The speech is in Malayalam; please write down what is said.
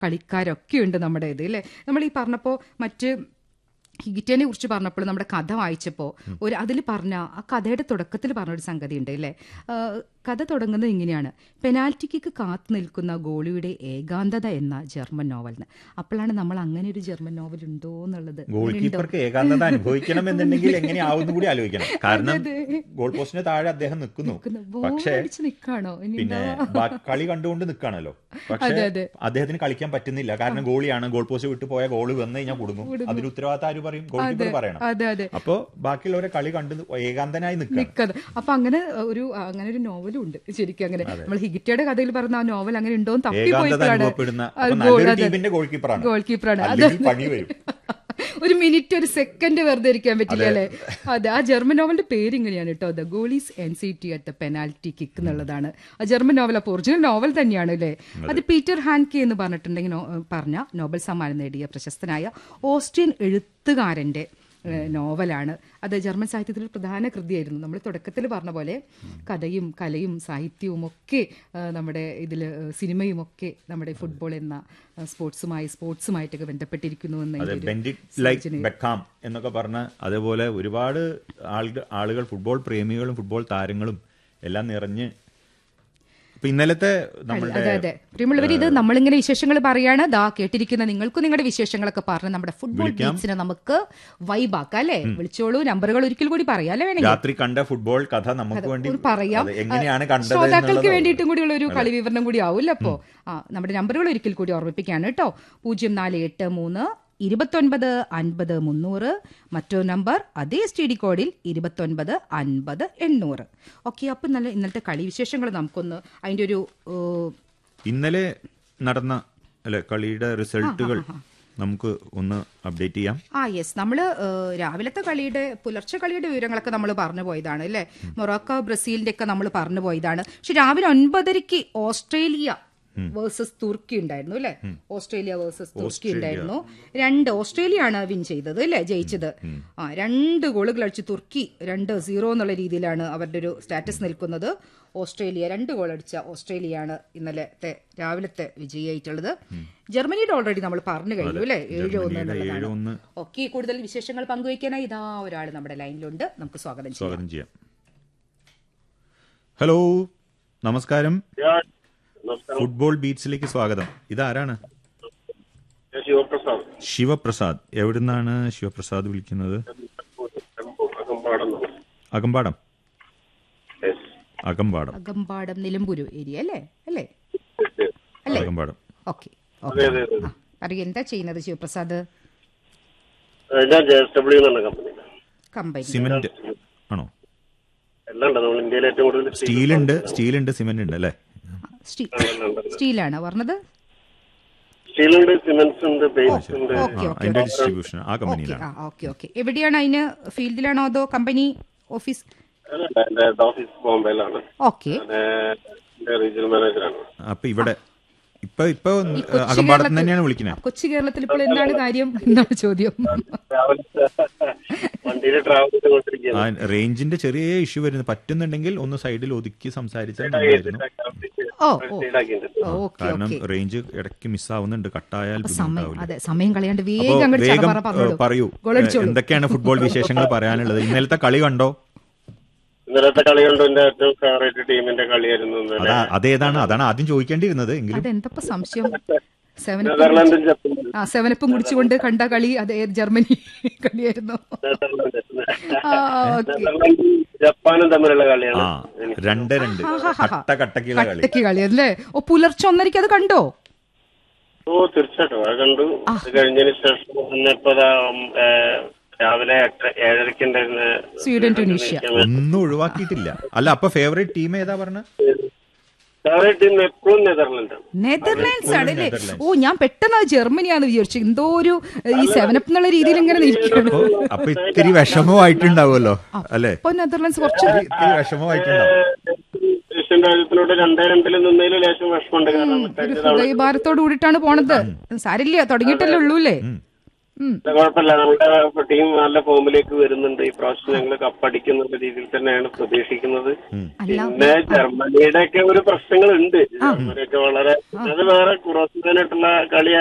കളിക്കാരൊക്കെ ഉണ്ട് നമ്മുടെ ഇത് അല്ലേ നമ്മൾ ഈ പറഞ്ഞപ്പോൾ മറ്റ് ഹിഗിറ്റനെ കുറിച്ച് പറഞ്ഞപ്പോൾ നമ്മുടെ കഥ വായിച്ചപ്പോൾ ഒരു അതിൽ പറഞ്ഞ ആ കഥയുടെ തുടക്കത്തിൽ പറഞ്ഞൊരു സംഗതി ഉണ്ട് അല്ലേ ആ, കഥ തുടങ്ങുന്നത് ഇങ്ങനെയാണ് പെനാൽറ്റി കിക്ക് കാത്തു നിൽക്കുന്ന ഗോളിയുടെ ഏകാന്തത എന്ന ജർമ്മൻ നോവലിന് അപ്പോഴാണ് നമ്മൾ അങ്ങനെ ഒരു ജർമ്മൻ നോവൽ ഉണ്ടോ എന്നുള്ളത് ഗോൾ അങ്ങനെ ഉണ്ടോ? കീപ്പർക്ക് ഏകാന്തത അനുഭവിക്കണം എന്നുണ്ടെങ്കിൽ എങ്ങനെയാവുന്നു കൂടി ആലോചിക്കണം കാരണം ഗോൾ പോസ്റ്റിന് താഴെ അദ്ദേഹം നിൽക്കുന്നു നിൽക്കുന്നു. പക്ഷേ ബോറടിച്ച് നിൽക്കാണോ ഇനി പിന്നെ ബാ- കളി കണ്ടുകൊണ്ട് നിൽക്കുകയാണല്ലോ പക്ഷേ അതെ, അതെ. അദ്ദേഹത്തിന് കളിക്കാൻ പറ്റുന്നില്ല കാരണം ഗോളിയാണ് ഗോൾ പോസ്റ്റ് വിട്ട് പോയ ഗോൾ വന്നു കഴിഞ്ഞാൽ കൊടുക്കും അതിന് ഉത്തരവാദിത്തം ആര് പറയും ഗോൾ കീപ്പർ പറയണം അതെ അതെ അപ്പോ ബാക്കിയുള്ളവരെ കളി കണ്ട് ഏകാന്തനായി നിൽക്കുക നിക്കത് അപ്പൊ അങ്ങനെ ഒരു അങ്ങനെ ഒരു നോവലും ഉണ്ട് ശരിക്കും അങ്ങനെ നമ്മൾ ഹിഗിറ്റയുടെ കഥയിൽ പറഞ്ഞ ആ നോവൽ അങ്ങനെ ഉണ്ടോ എന്ന് ഏകാന്തത തപ്പിപ്പോയിട്ടാണ് അനുഭവപ്പെടുന്ന അപ്പൊ നല്ലൊരു ടീമിന്റെ ഗോൾ കീപ്പറാണ് ഗോൾ കീപ്പറാണ് അത് അല്ലെങ്കിൽ പണി വരും ഒരു മിനിറ്റ് ഒരു സെക്കൻഡ് വെറുതെ ഇരിക്കാൻ പറ്റില്ല അല്ലേ അതെ ആ ജർമ്മൻ നോവലിന്റെ പേര് ഇങ്ങനെയാണ് കേട്ടോ the goalie's anxiety at the penalty kick എന്നുള്ളതാണ് ആ ജർമ്മൻ നോവൽ അപ്പോൾ ഒറിജിനൽ നോവൽ തന്നെയാണ് അല്ലേ അത് പീറ്റർ ഹാൻകെ എന്ന് പറഞ്ഞിട്ടുണ്ടെങ്കിൽ നോ- പറഞ്ഞ നോബൽ സമ്മാനം നേടിയ പ്രശസ്തനായ ഓസ്ട്രിയൻ എഴുത്തുകാരന്റെ ഏഹ്, നോവലാണ് അത് ജർമ്മൻ സാഹിത്യത്തിൽ ഒരു പ്രധാന കൃതിയായിരുന്നു നമ്മൾ തുടക്കത്തിൽ പറഞ്ഞ പോലെ കഥയും കലയും സാഹിത്യവും ഒക്കെ ഏഹ്, നമ്മുടെ ഇതിൽ സിനിമയും ഒക്കെ നമ്മുടെ ഫുട്ബോൾ എന്ന ഏഹ്, സ്പോർട്സുമായി സ്പോർട്സുമായിട്ടൊക്കെ ബന്ധപ്പെട്ടിരിക്കുന്നു അതെ എന്നതിന്റെ ഒരു ബെൻഡിറ്റ് ലൈക്ക് ബെക്കാം എന്നൊക്കെ പറഞ്ഞ അതേപോലെ ഒരുപാട് ആളുകൾ ആളുകൾ ഫുട്ബോൾ പ്രേമികളും ഫുട്ബോൾ താരങ്ങളും എല്ലാം നിറഞ്ഞ് ഇപ്പൊ ഇന്നലത്തെ നമ്മളുടെ അതെ അതെ പ്രിയമുള്ളവർ ഇത് നമ്മളിങ്ങനെ വിശേഷങ്ങൾ പറയാണ് ദാ കേട്ടിരിക്കുന്ന നിങ്ങൾക്കും നിങ്ങളുടെ വിശേഷങ്ങളൊക്കെ പറഞ്ഞ് നമ്മുടെ ഫുട്ബോൾ ബീച്ചിനെ നമുക്ക് വൈബാക്കാം അല്ലേ വിളിച്ചോളൂ നമ്പറുകൾ ഒരിക്കൽ കൂടി പറയാം അല്ലേ വേണമെങ്കിൽ രാത്രി കണ്ട ഫുട്ബോൾ കഥ നമുക്ക് വേണ്ടി ഒന്ന് പറയാം അതെ, എങ്ങനെയാണ് കണ്ടത് ശ്രോതാക്കൾക്ക് എന്നുള്ളത് വേണ്ടിയിട്ടും കൂടിയുള്ള ഒരു കളി വിവരണം കൂടി ആവില്ല അപ്പോ ആ നമ്മുടെ നമ്പറുകൾ ഒരിക്കൽ കൂടി ഓർമ്മിപ്പിക്കുകയാണ് കേട്ടോ പൂജ്യം നാല് എട്ട് മൂന്ന് ഇരുപത്തൊൻപത് അൻപത് മുന്നൂറ് മറ്റൊരു നമ്പർ അതേ എസ് ടി ഡി കോഡിൽ ഇരുപത്തൊൻപത് അൻപത് എണ്ണൂറ് ഓക്കെ അപ്പൊ നല്ല ഇന്നലത്തെ കളി വിശേഷങ്ങൾ നമുക്കൊന്ന് അതിന്റെ ഒരു ഏഹ്, ഇന്നലെ നടന്ന അല്ലെ കളിയുടെ റിസൾട്ടുകൾ നമുക്ക് ഒന്ന് അപ്ഡേറ്റ് ചെയ്യാം ആ യെസ് നമ്മൾ രാവിലത്തെ കളിയുടെ പുലർച്ചെ കളിയുടെ വിവരങ്ങളൊക്കെ നമ്മൾ പറഞ്ഞു പോയതാണ് അല്ലേ മൊറോക്കോ ബ്രസീലിന്റെ ഒക്കെ നമ്മൾ പറഞ്ഞു പോയതാണ് പക്ഷെ രാവിലെ ഒൻപതരയ്ക്ക് ഓസ്ട്രേലിയ വേഴ്സസ് തുർക്കി ഉണ്ടായിരുന്നു അല്ലേ ഓസ്ട്രേലിയ വേഴ്സസ് തുർക്കി ഉണ്ടായിരുന്നു രണ്ട് ഓസ്ട്രേലിയ ആണ് വിൻ ചെയ്തത് അല്ലേ ജയിച്ചത് ആ രണ്ട് ഗോളുകൾ അടിച്ച് തുർക്കി രണ്ട് സീറോ എന്നുള്ള രീതിയിലാണ് അവരുടെ ഒരു സ്റ്റാറ്റസ് നിൽക്കുന്നത് ഓസ്ട്രേലിയ രണ്ട് ഗോൾ അടിച്ച ഓസ്ട്രേലിയയാണ് ഇന്നലത്തെ രാവിലത്തെ വിജയിയായിട്ടുള്ളത് ജർമ്മനിയുടെ ഓൾറെഡി നമ്മൾ പറഞ്ഞു കഴിഞ്ഞു അല്ലേ ഏഴ് ഒന്ന് ജർമ്മനിയുടെ ഏഴ് എന്നുള്ളതാണ് ഒന്ന് ഓക്കെ കൂടുതൽ വിശേഷങ്ങൾ പങ്കുവയ്ക്കാനായി ഇതാ ഒരാൾ നമ്മുടെ ലൈനിലുണ്ട് നമുക്ക് സ്വാഗതം ചെയ്യാം സ്വാഗതം ചെയ്യാം ഹലോ നമസ്കാരം ഞാൻ നമസ്കാരം ഫുട്ബോൾ ബീച്ചിലേക്ക് സ്വാഗതം ഇതാരാണ് ഞാൻ ശിവപ്രസാദ് ശിവപ്രസാദ് എവിടുന്നാണ് ശിവപ്രസാദ് വിളിക്കുന്നത് അകമ്പാടം അകമ്പാടം അകമ്പാടം അകമ്പാടം നിലമ്പൂരു ഏരിയ അല്ലേ അല്ലേ അകമ്പാടം ഓക്കെ അതെ അതെ അതെ അറിയ എന്താ ചെയ്യുന്നത് ശിവപ്രസാദ് ഞാൻ ജെ എസ് ഡബ്ല്യു എന്നാണ് കമ്പനി കമ്പനി സിമന്റ് ആണോ എല്ലാം ഉണ്ട് നമ്മൾ ഇന്ത്യയിൽ ഏറ്റവും കൂടുതൽ സ്റ്റീൽ ഉണ്ട് സ്റ്റീൽ ഉണ്ട് സിമന്റ് ഉണ്ട് അല്ലേ സ്റ്റീലാണ് പറഞ്ഞത് സ്റ്റീൽ ഉണ്ട് സിമെന്റ്സ് ഉണ്ട് ബേസ് ഉണ്ട് ഓക്കെ ആ, ഓക്കെ അതിന്റെ ഡിസ്ട്രിബ്യൂഷൻ ആ ഓക്കെ കമ്പനിയിലാണ് ആ ഓക്കെ ഓക്കെ എവിടെയാണ് അതിന് ഫീൽഡിലാണോ അതോ കമ്പനി ഓഫീസ് അല്ല, എന്റെ ഓഫീസ് ബോംബെയിലാണ് ഓക്കെ എന്റെ റീജിയണൽ മാനേജറാണ് അപ്പൊ ഇവിടെ ഇപ്പൊ ഇപ്പൊ അകമ്പാടത്ത് തന്നെയാണ് വിളിക്കുന്നത് കൊച്ചു കേരളത്തിൽ ഇപ്പോൾ എന്താണ് കാര്യം എന്നാണ് ചോദ്യം രാവിലെ വണ്ടിയിൽ ട്രാവൽ ചെയ്തുകൊണ്ടിരിക്കുകയാണ് ആ റേഞ്ചിന്റെ ചെറിയ ഇഷ്യൂ വരുന്നത് പറ്റുന്നുണ്ടെങ്കിൽ ഒന്ന് സൈഡിൽ ഒതുക്കി സംസാരിച്ചാൽ നന്നായിരുന്നു ഓ ഓ സൈഡാക്കിയിട്ടുണ്ട് ഓക്കെ കാരണം ഓക്കെ റേഞ്ച് ഇടയ്ക്ക് മിസ്സാവുന്നുണ്ട് കട്ടായാൽ സമയം ബുദ്ധിമുട്ടാവില്ല അതെ സമയം കളയാണ്ട് അപ്പോ വേഗം അങ്ങോട്ട് വേഗം ചറപറ പറഞ്ഞോളൂ. ഏ, പറയൂ ഗോളടിച്ചോളൂ. എന്തൊക്കെയാണ് ഫുട്ബോൾ വിശേഷങ്ങൾ പറയാനുള്ളത് ഇന്നലത്തെ കളി കണ്ടോ ഇന്നലത്തെ കളി കണ്ടു എന്റെ ഏറ്റവും ഫേവറേറ്റ് ടീമിന്റെ കളിയായിരുന്നു ഇന്നലെ അതാ അതേതാണ് അതാണ് ആദ്യം ചോദിക്കേണ്ടിയിരുന്നത് എങ്കിലും അതെന്തപ്പോ സംശയം സെവനപ്പ് നെതർലാൻഡും ജപ്പാനും ആ സെവനപ്പും കുടിച്ചുകൊണ്ട് കണ്ട കളി അതേ ജർമ്മനി കളിയായിരുന്നു നെതർലാൻഡ് ആ ഓക്കെ നെതർലാൻഡും ജപ്പാനും തമ്മിലുള്ള കളിയാണ് ആ രണ്ട് രണ്ട് കട്ട കട്ടക്കുള്ള കളി കട്ടക്ക് കളി അല്ലേ ഓ പുലർച്ചെ ഒന്നരയ്ക്ക് അത് കണ്ടോ ഓ തീർച്ചയായിട്ടും അത് കണ്ടു അത് കഴിഞ്ഞതിന് ശേഷം പിന്നെ ഇപ്പൊ ദാ, ഉം, ഏ, രാവിലെ എട്ട് ഏഴരയ്ക്ക് ഉണ്ടായിരുന്ന സ്വീഡൻ ടുണീഷ്യ ഒന്നും ഒഴിവാക്കിയിട്ടില്ല അല്ല അപ്പൊ ഫേവറേറ്റ് ടീം ഏതാ പറഞ്ഞ ഫേവറേറ്റ് ടീം എപ്പോഴും നെതർലൻഡാണ് നെതർലാൻഡ്സ് ആണല്ലേ ഓ ഞാൻ പെട്ടെന്ന് അത് ജർമ്മനിയാന്ന് വിചാരിച്ചു എന്തോ ഒരു ഈ സെവനപ്പ് എന്നുള്ള രീതിയിൽ ഇങ്ങനെ നിൽക്കുകയാണ് അപ്പൊ അപ്പൊ ഇത്തിരി വിഷമമായിട്ടുണ്ടാവുമല്ലോ അല്ലെ ഇപ്പൊ നെതർലാൻഡ്സ് കുറച്ച് ഇത്തിരി വിഷമമായിട്ടുണ്ടാവും ഏഷ്യൻ രാജ്യത്തിനോട് രണ്ടേ രണ്ടിൽ നിന്നതിൽ ലേശം വിഷമമുണ്ട് കാരണം ഒരു ഹൃദയഭാരത്തോട് കൂടിയിട്ടാണ് പോണത് സാരില്ല തുടങ്ങിയിട്ടല്ലേ ഉള്ളൂ അല്ലേ ഇത് കുഴപ്പമില്ല നമ്മുടെ ടീം നല്ല ഫോമിലേക്ക് വരുന്നുണ്ട് ഈ പ്രാവശ്യം ഞങ്ങൾ കപ്പടിക്കുന്ന രീതിയിൽ തന്നെയാണ് പ്രതീക്ഷിക്കുന്നത് പിന്നെ ജർമ്മനിയുടെ ഒക്കെ ഒരു പ്രശ്നങ്ങളുണ്ട് ജർമ്മനിയൊക്കെ വളരെ അത് വേറെ ക്രോസിനായിട്ടുള്ള കളി